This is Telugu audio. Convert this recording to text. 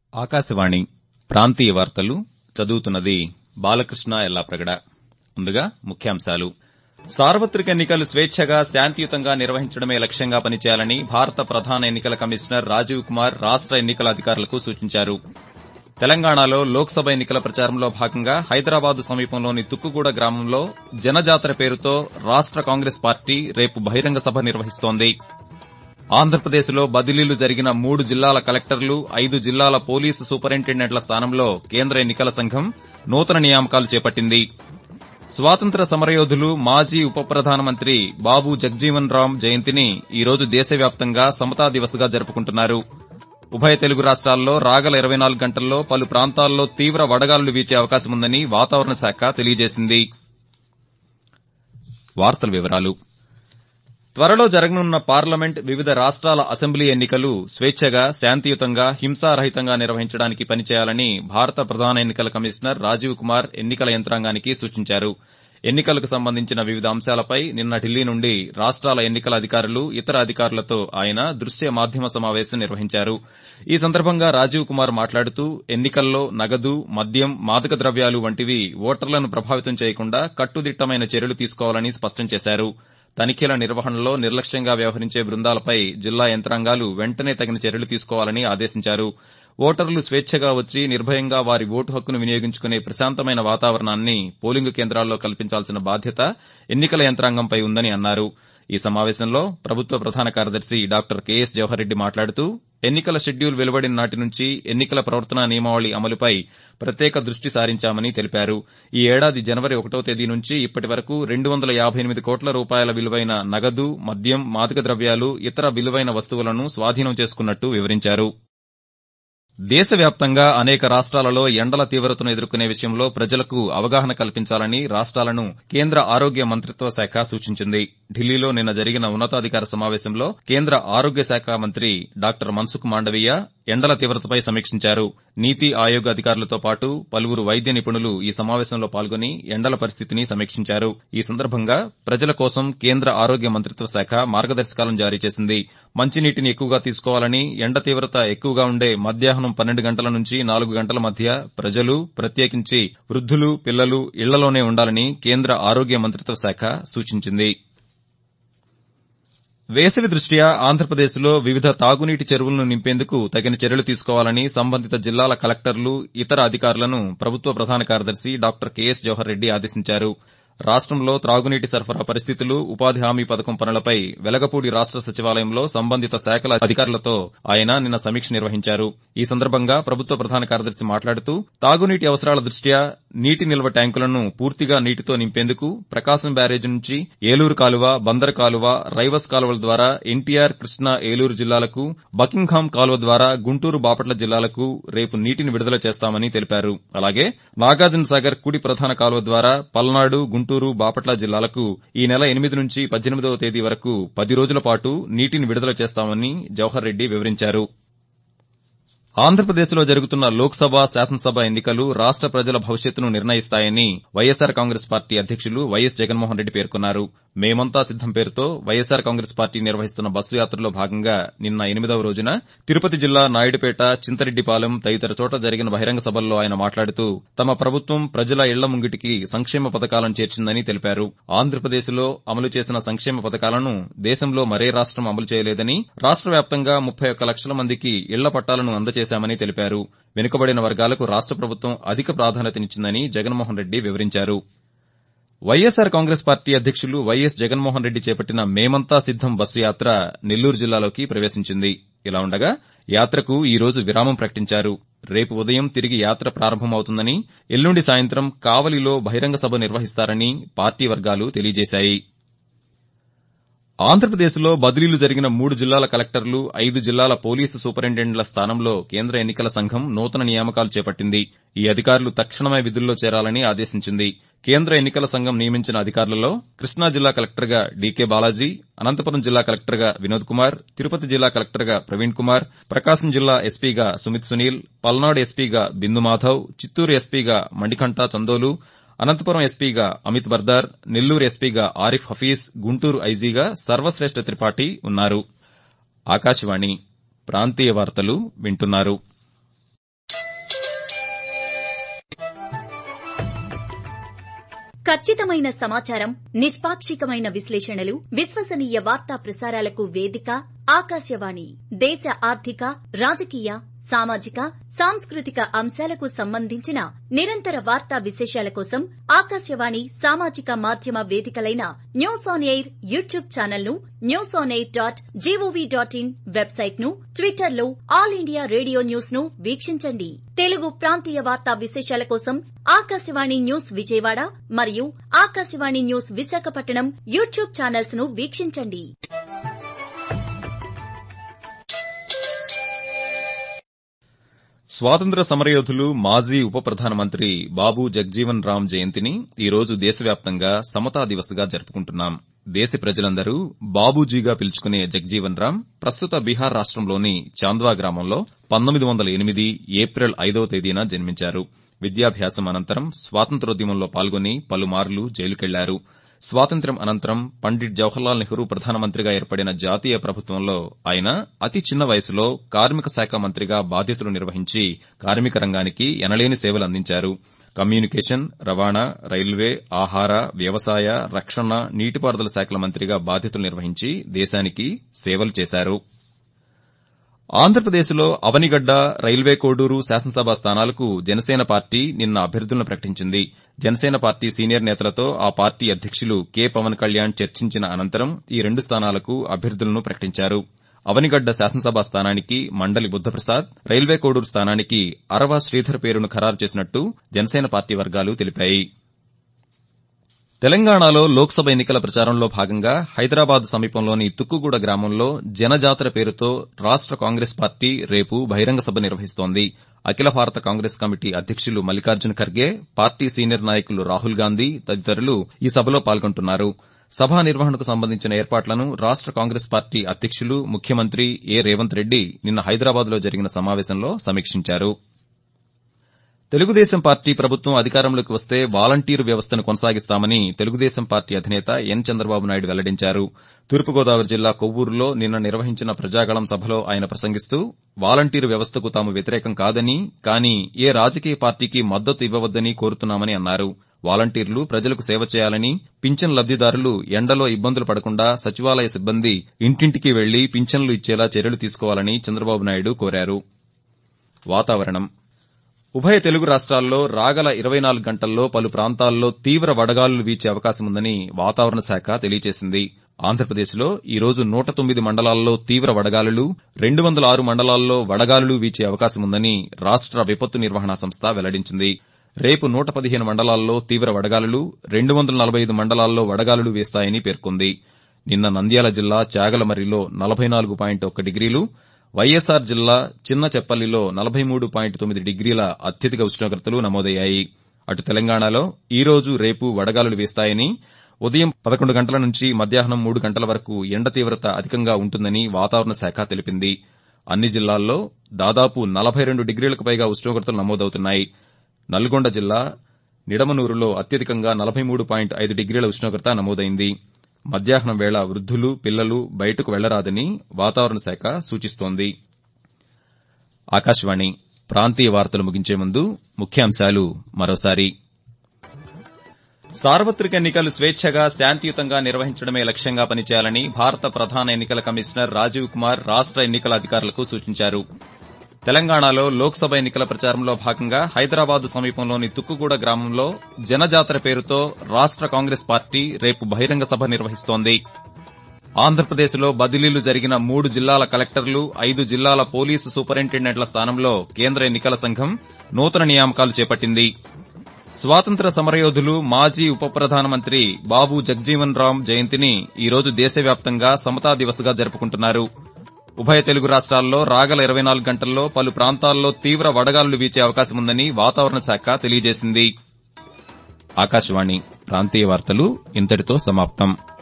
ఆకాశవాణి ప్రాంతీయ వార్తలు చదువుతున్నది బాలకృష్ణ ఎల్లాప్రగడ ముందుగా ముఖ్యాంశాలు సార్వత్రిక ఎన్నికలు స్వేచ్చగా శాంతియుతంగా నిర్వహించడమే లక్ష్యంగా పనిచేయాలని భారత ప్రధాన ఎన్నికల కమిషనర్ రాజీవ్ కుమార్ రాష్ట ఎన్నికల అధికారులకు సూచించారు తెలంగాణలో లోక్సభ ఎన్నికల ప్రచారంలో భాగంగా హైదరాబాద్ సమీపంలోని తుక్కుగూడ గ్రామంలో జనజాతర పేరుతో రాష్ట కాంగ్రెస్ పార్టీ రేపు బహిరంగ సభ నిర్వహిస్తోంది ఆంధ్రప్రదేశ్లో బదిలీలు జరిగిన మూడు జిల్లాల కలెక్టర్లు ఐదు జిల్లాల పోలీసు సూపరింటెండెంట్ల స్థానంలో కేంద్ర ఎన్నికల సంఘం నూతన నియామకాలు చేపట్టింది స్వాతంత్ర సమరయోధులు మాజీ ఉప ప్రధానమంత్రి బాబు జగ్జీవన్ రామ్ జయంతిని ఈ రోజు దేశవ్యాప్తంగా సమతా దివస్ గా జరుపుకుంటున్నారు ఉభయ తెలుగు రాష్ట్రాల్లో రాగల ఇరవై నాలుగు గంటల్లో పలు ప్రాంతాల్లో తీవ్ర వడగాలులు వీచే అవకాశముందని వాతావరణ శాఖ తెలియజేసింది త్వరలో జరగనున్న పార్లమెంట్ వివిధ రాష్ట్రాల అసెంబ్లీ ఎన్నికలు స్వేచ్చగా శాంతియుతంగా హింసారహితంగా నిర్వహించడానికి పనిచేయాలని భారత ప్రధాన ఎన్నికల కమిషనర్ రాజీవ్ కుమార్ ఎన్నికల యంత్రాంగానికి సూచించారు ఎన్నికలకు సంబంధించిన వివిధ అంశాలపై నిన్న ఢిల్లీ నుండి రాష్ట్రాల ఎన్నికల అధికారులు ఇతర అధికారులతో ఆయన దృశ్య మాధ్యమ సమావేశం నిర్వహించారు ఈ సందర్భంగా రాజీవ్ కుమార్ మాట్లాడుతూ ఎన్నికల్లో నగదు మద్యం మాదక ద్రవ్యాలు వంటివి ఓటర్లను ప్రభావితం చేయకుండా కట్టుదిట్టమైన చర్యలు తీసుకోవాలని స్పష్టం చేశారు తనిఖీల నిర్వహణలో నిర్లక్ష్యంగా వ్యవహరించే బృందాలపై జిల్లా యంత్రాంగాలు వెంటనే తగిన చర్యలు తీసుకోవాలని ఆదేశించారు ఓటర్లు స్వేచ్చగా వచ్చి నిర్భయంగా వారి ఓటు హక్కును వినియోగించుకునే ప్రశాంతమైన వాతావరణాన్ని పోలింగు కేంద్రాల్లో కల్పించాల్సిన బాధ్యత ఎన్నికల యంత్రాంగంపై ఉందని అన్నారు ఈ సమావేశంలో ప్రభుత్వ ప్రధాన కార్యదర్శి డాక్టర్ కెఎస్ జవహర్రెడ్డి మాట్లాడుతూ ఎన్నికల షెడ్యూల్ వెలువడిన నాటి నుంచి ఎన్నికల ప్రవర్తనా నియమావళి అమలుపై ప్రత్యేక దృష్టి సారించామని తెలిపారు ఈ ఏడాది జనవరి ఒకటో తేదీ నుంచి ఇప్పటి వరకు రెండు వందల యాబై ఎనిమిది కోట్ల రూపాయల విలువైన నగదు మద్యం మాదక ద్రవ్యాలు ఇతర విలువైన వస్తువులను స్వాధీనం చేసుకున్నట్టు వివరించారు దేశవ్యాప్తంగా అనేక రాష్ట్రాలలో ఎండల తీవ్రతను ఎదుర్కొనే విషయంలో ప్రజలకు అవగాహన కల్పించాలని రాష్ట్రాలను కేంద్ర ఆరోగ్య మంత్రిత్వ శాఖ సూచించింది ఢిల్లీలో నిన్న జరిగిన ఉన్నతాధికార సమావేశంలో కేంద్ర ఆరోగ్య శాఖ మంత్రి డాక్టర్ మన్సుఖ్ మాండవీయ ఎండల తీవ్రతపై సమీక్షించారు నీతి ఆయోగ్ అధికారులతో పాటు పలువురు వైద్య నిపుణులు ఈ సమావేశంలో పాల్గొని ఎండల పరిస్థితిని సమీక్షించారు ఈ సందర్భంగా ప్రజల కోసం కేంద్ర ఆరోగ్య మంత్రిత్వ శాఖ మార్గదర్శకాలను జారీ చేసింది మంచినీటిని ఎక్కువగా తీసుకోవాలని ఎండ తీవ్రత ఎక్కువగా ఉండే మధ్యాహ్నం పన్నెండు గంటల నుంచి నాలుగు గంటల మధ్య ప్రజలు ప్రత్యేకించి వృద్దులు పిల్లలు ఇళ్లలోనే ఉండాలని కేంద్ర ఆరోగ్య మంత్రిత్వ శాఖ సూచించింది వేసవి దృష్ట్యా ఆంధ్రప్రదేశ్లో వివిధ తాగునీటి చెరువులను నింపేందుకు తగిన చర్యలు తీసుకోవాలని సంబంధిత జిల్లాల కలెక్టర్లు ఇతర అధికారులను ప్రభుత్వ ప్రధాన కార్యదర్శి డాక్టర్ కెఎస్ జవహర్ రెడ్డి ఆదేశించారు రాష్టంలో త్రాగునీటి సరఫరా పరిస్థితులు ఉపాధి హామీ పథకం పనులపై వెలగపూడి రాష్ట సచివాలయంలో సంబంధిత శాఖల అధికారులతో ఆయన నిన్న సమీక్ష నిర్వహించారు ఈ సందర్భంగా ప్రభుత్వ ప్రధాన కార్యదర్శి మాట్లాడుతూ తాగునీటి అవసరాల దృష్ట్యా నీటి నిల్వ ట్యాంకులను పూర్తిగా నీటితో నింపేందుకు ప్రకాశం బ్యారేజీ నుంచి ఏలూరు కాలువ బందర్ కాలువ రైవస్ కాలువల ద్వారా ఎన్టీఆర్ కృష్ణా ఏలూరు జిల్లాలకు బకింగ్హామ్ కాలువ ద్వారా గుంటూరు బాపట్ల జిల్లాలకు రేపు నీటిని విడుదల చేస్తామని తెలిపారు అలాగే నాగార్జున సాగర్ కుడి ప్రధాన కాలువ ద్వారా పల్నాడు గుంటూరు బాపట్ల జిల్లాలకు ఈ నెల ఎనిమిది నుంచి పద్దెనిమిదవ తేదీ వరకు పది రోజుల పాటు నీటిని విడుదల చేస్తామని జవహర్ రెడ్డి వివరించారు ఆంధ్రప్రదేశ్లో జరుగుతున్న లోక్సభ శాసనసభ ఎన్నికలు రాష్ట ప్రజల భవిష్యత్తును నిర్ణయిస్తాయని వైఎస్సార్ కాంగ్రెస్ పార్టీ అధ్యకులు వైఎస్ జగన్మోహన్ రెడ్డి పేర్కొన్నారు మేమంతా సిద్దం పేరుతో వైఎస్సార్ కాంగ్రెస్ పార్టీ నిర్వహిస్తున్న బస్సు యాత్రలో భాగంగా నిన్న ఎనిమిదవ రోజున తిరుపతి జిల్లా నాయుడుపేట చింతరెడ్డిపాలెం తదితర చోట జరిగిన బహిరంగ సభల్లో ఆయన మాట్లాడుతూ తమ ప్రభుత్వం ప్రజల ఇళ్ల ముంగిటికి సంక్షేమ పథకాలను చేర్చిందని తెలిపారు ఆంధ్రప్రదేశ్లో అమలు చేసిన సంక్షేమ పథకాలను దేశంలో మరే రాష్టం అమలు చేయలేదని రాష్ట వ్యాప్తంగా ముప్పై ఒక్క లక్షల మందికి ఇళ్ల పట్టాలను అందజేశామని తెలిపారు వెనుకబడిన వర్గాలకు రాష్ట ప్రభుత్వం అధిక ప్రాధాన్యతనిచ్చిందని జగన్మోహన్ రెడ్డి వివరించారు వైఎస్సార్ కాంగ్రెస్ పార్టీ అధ్యకులు వైఎస్ జగన్మోహన్ రెడ్డి చేపట్టిన మేమంతా సిద్దం బస్సు యాత్ర నెల్లూరు జిల్లాలోకి ప్రవేశించింది ఇలా ఉండగా యాత్రకు ఈ రోజు విరామం ప్రకటించారు రేపు ఉదయం తిరిగి యాత్ర ప్రారంభమవుతుందని ఎల్లుండి సాయంత్రం కావలిలో బహిరంగ సభ నిర్వహిస్తారని పార్టీ వర్గాలు తెలియజేశాయి ఆంధ్రప్రదేశ్లో బదిలీలు జరిగిన మూడు జిల్లాల కలెక్టర్లు ఐదు జిల్లాల పోలీసు సూపరింటెండెంట్ల స్థానంలో కేంద్ర ఎన్నికల సంఘం నూతన నియామకాలు చేపట్టింది ఈ అధికారులు తక్షణమే విధుల్లో చేరాలని ఆదేశించింది కేంద్ర ఎన్నికల సంఘం నియమించిన అధికారులలో కృష్ణా జిల్లా కలెక్టర్గా డీకే బాలాజీ అనంతపురం జిల్లా కలెక్టర్గా వినోద్ కుమార్ తిరుపతి జిల్లా కలెక్టర్గా ప్రవీణ్ కుమార్ ప్రకాశం జిల్లా ఎస్పీగా సుమిత్ సునీల్ పల్నాడు ఎస్పీగా బిందు మాధవ్ చిత్తూరు ఎస్పీగా మణికంఠ చందోలు అనంతపురం ఎస్పీగా అమిత్ బర్దార్ నెల్లూరు ఎస్పీగా ఆరిఫ్ హఫీజ్ గుంటూరు ఐజీగా సర్వశ్రేష్ఠ త్రిపాఠి ఉన్నారు ఆకాశవాణి ప్రాంతీయ వార్తలు వింటున్నారు ఖచ్చితమైన సమాచారం నిష్పాక్షికమైన విశ్లేషణలు విశ్వసనీయ వార్తా ప్రసారాలకు వేదిక ఆకాశవాణి దేశ ఆర్థిక రాజకీయ సామాజిక సాంస్కృతిక అంశాలకు సంబంధించిన నిరంతర వార్తా విశేషాల కోసం ఆకాశవాణి సామాజిక మాధ్యమ వేదికలైన news on air YouTube channel ను news on air dot G O V dot in website ను ట్విట్టర్ లో ఆల్ ఇండియా రేడియో న్యూస్ ను వీక్షించండి తెలుగు ప్రాంతీయ వార్తా విశేషాల కోసం ఆకాశవాణి న్యూస్ విజయవాడ మరియు Akashvani news Visakhapatnam YouTube channels ను వీక్షించండి స్వాతంత్ర సమరయోధులు మాజీ ఉప ప్రధానమంత్రి బాబు జగ్జీవన్ రామ్ జయంతిని ఈ రోజు దేశవ్యాప్తంగా సమతా దివస్ గా జరుపుకుంటున్నాం దేశ ప్రజలందరూ బాబూజీగా పిలుచుకునే జగ్జీవన్ రామ్ ప్రస్తుత బీహార్ రాష్టంలోని చాంద్వా గ్రామంలో పంతొమ్మిది వందల ఎనిమిది ఏప్రిల్ ఐదవ తేదీన జన్మించారు విద్యాభ్యాసం అనంతరం స్వాతంత్రోద్యమంలో పాల్గొని పలుమార్లు జైలుకెళ్లారు స్వాతంత్ర్యం అనంతరం పండిట్ జవహర్లాల్ నెహ్రూ ప్రధానమంత్రిగా ఏర్పడిన జాతీయ ప్రభుత్వంలో ఆయన అతి చిన్న వయసులో కార్మిక శాఖ మంత్రిగా బాధ్యతలు నిర్వహించి కార్మిక రంగానికి ఎనలేని సేవలు అందించారు కమ్యూనికేషన్ రవాణా రైల్వే ఆహార వ్యవసాయ రక్షణ నీటిపారుదల శాఖల మంత్రిగా బాధ్యతలు నిర్వహించి దేశానికి సేవలు చేశారు ఆంధ్రప్రదేశ్లో అవనిగడ్డ రైల్వే కోడూరు శాసనసభ స్థానాలకు జనసేన పార్టీ నిన్న అభ్యర్థులను ప్రకటించింది జనసేన పార్టీ సీనియర్ నేతలతో ఆ పార్టీ అధ్యకులు కె పవన్ కళ్యాణ్ చర్చించిన అనంతరం ఈ రెండు స్థానాలకు అభ్యర్థులను ప్రకటించారు అవనిగడ్డ శాసనసభ స్థానానికి మండలి బుద్దప్రసాద్ రైల్వే కోడూరు స్థానానికి అరవ శ్రీధర్ పేరును ఖరారు చేసినట్టు జనసేన పార్టీ వర్గాలు తెలిపాయి తెలంగాణలో లోక్సభ ఎన్నికల ప్రచారంలో భాగంగా హైదరాబాద్ సమీపంలోని తుక్కుగూడ గ్రామంలో జనజాతర పేరుతో రాష్ట కాంగ్రెస్ పార్టీ రేపు బహిరంగ సభ నిర్వహిస్తోంది అఖిల భారత కాంగ్రెస్ కమిటీ అధ్యకులు మల్లికార్జున ఖర్గే పార్టీ సీనియర్ నాయకులు రాహుల్ గాంధీ తదితరులు ఈ సభలో పాల్గొంటున్నారు సభా నిర్వహణకు సంబంధించిన ఏర్పాట్లను రాష్ట కాంగ్రెస్ పార్టీ అధ్యకులు ముఖ్యమంత్రి ఏ రేవంత్ రెడ్డి నిన్న హైదరాబాద్ లో జరిగిన సమావేశంలో సమీక్షించారు తెలుగుదేశం పార్టీ ప్రభుత్వం అధికారంలోకి వస్తే వాలంటీరు వ్యవస్థను కొనసాగిస్తామని తెలుగుదేశం పార్టీ అధినేత ఎన్ చంద్రబాబు నాయుడు వెల్లడించారు తూర్పుగోదావరి జిల్లా కొవ్వూరులో నిన్న నిర్వహించిన ప్రజాగళం సభలో ఆయన ప్రసంగిస్తూ వాలంటీరు వ్యవస్థకు తాము వ్యతిరేకం కాదని కానీ ఏ రాజకీయ పార్టీకి మద్దతు ఇవ్వవద్దని కోరుతున్నామని అన్నారు వాలంటీర్లు ప్రజలకు సేవ చేయాలని పింఛన్ లబ్దిదారులు ఎండలో ఇబ్బందులు పడకుండా సచివాలయ సిబ్బంది ఇంటింటికి వెళ్లి పింఛన్లు ఇచ్చేలా చర్యలు తీసుకోవాలని చంద్రబాబు నాయుడు కోరారు వాతావరణం ఉభయ తెలుగు రాష్ట్రాల్లో రాగల ఇరవై నాలుగు గంటల్లో పలు ప్రాంతాల్లో తీవ్ర వడగాలులు వీచే అవకాశం ఉందని వాతావరణ శాఖ తెలియజేసింది ఆంధ్రప్రదేశ్లో ఈ రోజు నూట తొమ్మిది మండలాల్లో తీవ్ర వడగాలులు రెండు వందల ఆరు మండలాల్లో వడగాలులు వీచే అవకాశం ఉందని రాష్ట విపత్తు నిర్వహణ సంస్థ వెల్లడించింది రేపు నూట పదిహేను మండలాల్లో తీవ్ర వడగాలులు రెండు వందల నలభై ఐదు మండలాల్లో వడగాలులు వీస్తాయని పేర్కొంది నిన్న నంద్యాల జిల్లా చాగలమర్రిలో నలభై నాలుగు పాయింట్ ఒక్క డిగ్రీలు వైఎస్సార్ జిల్లా చిన్న చెప్పల్లిలో నలభై మూడు పాయింట్ తొమ్మిది డిగ్రీల అత్యధిక ఉష్ణోగ్రతలు నమోదయ్యాయి అటు తెలంగాణలో ఈ రోజు రేపు వడగాలులు వీస్తాయని ఉదయం పదకొండు గంటల నుంచి మధ్యాహ్నం మూడు గంటల వరకు ఎండ తీవ్రత అధికంగా ఉంటుందని వాతావరణ శాఖ తెలిపింది అన్ని జిల్లాల్లో దాదాపు నలభై రెండు డిగ్రీలకు పైగా ఉష్ణోగ్రతలు నమోదవుతున్నాయి నల్గొండ జిల్లా నిడమనూరులో అత్యధికంగా నలభై మూడు పాయింట్ ఐదు డిగ్రీల ఉష్ణోగ్రత నమోదైంది మధ్యాహ్నం వేళ వృద్దులు పిల్లలు బయటకు వెళ్లరాదని వాతావరణ శాఖ సూచిస్తోంది ఆకాశవాణి ప్రాంతీయ వార్తలు ముగించే ముందు ముఖ్యాంశాలు మరోసారి సార్వత్రిక ఎన్నికలు స్వేచ్ఛగా శాంతియుతంగా నిర్వహించడమే లక్ష్యంగా పనిచేయాలని భారత ప్రధాన ఎన్నికల కమిషనర్ రాజీవ్ కుమార్ రాష్ట ఎన్నికల అధికారులకు సూచించారు తెలంగాణలో లోక్సభ ఎన్నికల ప్రచారంలో భాగంగా హైదరాబాద్ సమీపంలోని తుక్కుగూడ గ్రామంలో జనజాతర పేరుతో రాష్ట కాంగ్రెస్ పార్టీ రేపు బహిరంగ సభ నిర్వహిస్తోంది ఆంధ్రప్రదేశ్లో బదిలీలు జరిగిన మూడు జిల్లాల కలెక్టర్లు ఐదు జిల్లాల పోలీసు సూపరింటెండెంట్ల స్థానంలో కేంద్ర ఎన్నికల సంఘం నూతన నియామకాలు చేపట్టింది స్వాతంత్ర సమరయోధులు మాజీ ఉప ప్రధానమంత్రి బాబు జగ్జీవన్ రామ్ జయంతిని ఈ రోజు దేశవ్యాప్తంగా సమతా దివస్ గా జరుపుకుంటున్నారు ఉభయ తెలుగు రాష్ట్రాల్లో రాగల ఇరవై నాలుగు గంటల్లో పలు ప్రాంతాల్లో తీవ్ర వడగాలులు వీచే అవకాశం ఉందని వాతావరణ శాఖ తెలియజేసింది ఆకాశవాణి ప్రాంతీయ వార్తలు ఇంతటితో సమాప్తం